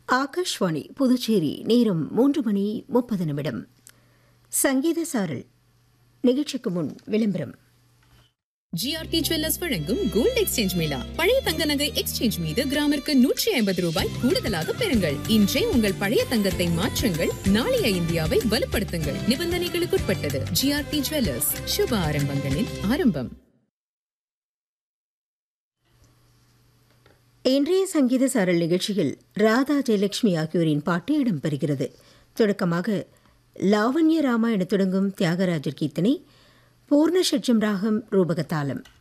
ஆகாஷ்வாணி புதுச்சேரி நேரம் மூன்று மணி முப்பது நிமிடம் சங்கீத சாரல் நிகழ்ச்சிக்கு முன் விளம்பரம் ஜிஆர்டி ஜுவல்லர்ஸ் வழங்கும் கோல்ட் எக்ஸ்சேஞ்ச் மேளா பழைய தங்க நகை எக்ஸ்சேஞ்ச் மீது கிராமிற்கு நூற்றி ஐம்பது ரூபாய் கூடுதலாக பெறுங்கள் இன்றே உங்கள் பழைய தங்கத்தை மாற்றுங்கள் நாளைய இந்தியாவை வலுப்படுத்துங்கள் நிபந்தனைகளுக்குட்பட்டது ஜிஆர்டி ஜுவல்லர்ஸ் சுப ஆரம்பங்களின் ஆரம்பம் இன்றைய சங்கீத சாரல் நிகழ்ச்சியில் ராதா ஜெயலட்சுமி ஆகியோரின் பாட்டு இடம்பெறுகிறது தொடக்கமாக லாவண்ய ராமா என தொடங்கும் தியாகராஜர் கீர்த்தனை பூர்ண ஷட்ஜம் ராகம் ரூபகதாளம்